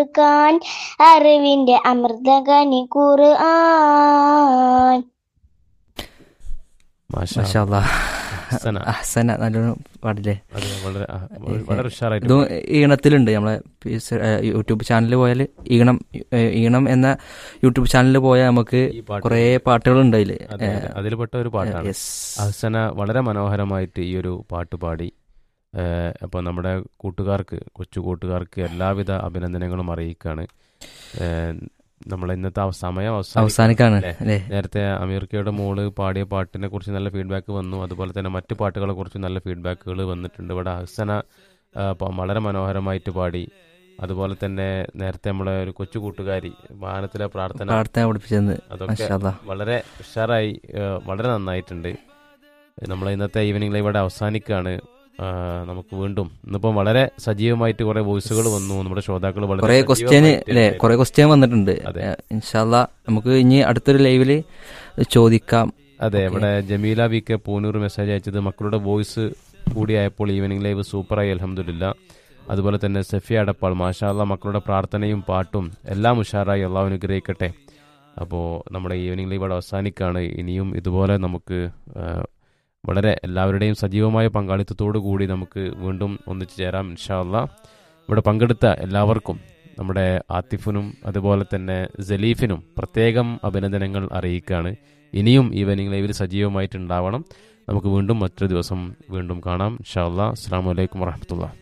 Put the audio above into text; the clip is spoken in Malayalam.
ഖാൻ അറിവിന്റെ അമൃതകനി ഖുർആൻ മാഷാ മാഷാ അല്ലാ. ഹസന. അഹ്സന നല്ലോണം പാടില്ലേ അത് വളരെ ആ, വളരെ ഉഷാറായിട്ട് ഇതും ഈണത്തിലുണ്ട് നമ്മളെ പീസ്, ഏ, യൂട്യൂബ് ചാനലിൽ പോയാൽ ഈണം ഏ, ഈണം എന്ന യൂട്യൂബ് ചാനലിൽ പോയാൽ നമുക്ക് ഈ പാട്ട് കുറേ പാട്ടുകളുണ്ട് അതിൽ അതെ, അതെ. അതിൽപ്പെട്ട ഒരു പാട്ടാണ് യെസ് അഹ്സന വളരെ മനോഹരമായിട്ട് ഈ ഒരു പാട്ട് പാടി അപ്പോൾ നമ്മുടെ കൂട്ടുകാർക്ക് കൊച്ചു കൂട്ടുകാർക്ക് എല്ലാവിധ അഭിനന്ദനങ്ങളും അറിയിക്കുകയാണ് ഏഹ്, നമ്മളെ ഇന്നത്തെ ആ സമയം അവസാനിക്കുകയാണ് അവസാനിക്കാണ് അല്ലേ? അല്ലേ നേരത്തെ അമീർക്കയുടെ മോള് പാടിയ പാട്ടിനെ കുറിച്ച് നല്ല ഫീഡ്ബാക്ക് വന്നു അതുപോലെ തന്നെ മറ്റു പാട്ടുകളെ കുറിച്ച് നല്ല ഫീഡ്ബാക്കുകൾ വന്നിട്ടുണ്ട് ഇവിടെ ഹസന ആ, പ- വളരെ മനോഹരമായിട്ട് പാടി അതുപോലെ തന്നെ നേരത്തെ നമ്മളെ ഒരു കൊച്ചു കൂട്ടുകാരി വാഹനത്തിലെ പ്രാർത്ഥന പ്രാർത്ഥന പഠിപ്പിച്ചത് അതൊക്കെ മാഷാ അല്ലാ. വളരെ ഉഷാറായി ആ, വളരെ നന്നായിട്ടുണ്ട് നമ്മൾ ഇന്നത്തെ ഈവനിംഗ് ലൈവ് ഇവിടെ അവസാനിക്കുകയാണ് ആ, നമുക്ക് വീണ്ടും ഇന്നിപ്പം വളരെ സജീവമായിട്ട് കുറെ വോയിസുകൾ വന്നു നമ്മുടെ ശ്രോതാക്കൾ വളരെ കുറെ ക്വസ്റ്റ്യൻ സജീവമായിട്ട് അല്ലേ കുറെ ക്വസ്റ്റ്യൻ വന്നിട്ടുണ്ട് അതെ. ഇൻഷാല്ല നമുക്ക് ഇനി അടുത്തൊരു ലൈവില് ചോദിക്കാം അതെ ഓക്കേ. ഇവിടെ Jameela V K Poonoor message അയച്ചത് മക്കളുടെ വോയിസ് കൂടിയായപ്പോൾ ഈവനിംഗ് ലൈവ് സൂപ്പറായി അലഹമില്ല അതുപോലെ തന്നെ സഫിയ അടപ്പാൾ മാഷാല്ല മക്കളുടെ പ്രാർത്ഥനയും പാട്ടും എല്ലാം ഉഷാറായി അള്ളാഹു അനുഗ്രഹിക്കട്ടെ അപ്പോൾ നമ്മുടെ ഈവനിംഗ് ലൈവ് അവിടെ അവസാനിക്കുകയാണ് ഇനിയും ഇതുപോലെ നമുക്ക് ആ, വളരെ എല്ലാവരുടെയും സജീവമായ പങ്കാളിത്തത്തോടു കൂടി നമുക്ക് വീണ്ടും ഒന്നിച്ചു ചേരാം ഇൻഷാല്ല ഇവിടെ പങ്കെടുത്ത എല്ലാവർക്കും നമ്മുടെ ആത്തിഫിനും അതുപോലെ തന്നെ ജലീഫിനും പ്രത്യേകം അഭിനന്ദനങ്ങൾ അറിയിക്കുകയാണ് ഇനിയും ഈവനിംഗ് ലൈവിൽ സജീവമായിട്ടുണ്ടാവണം നമുക്ക് വീണ്ടും മറ്റൊരു ദിവസം വീണ്ടും കാണാം ഇൻഷാ അല്ലാ അസ്സാം വലൈക്കും വറഹമത്തുള്ള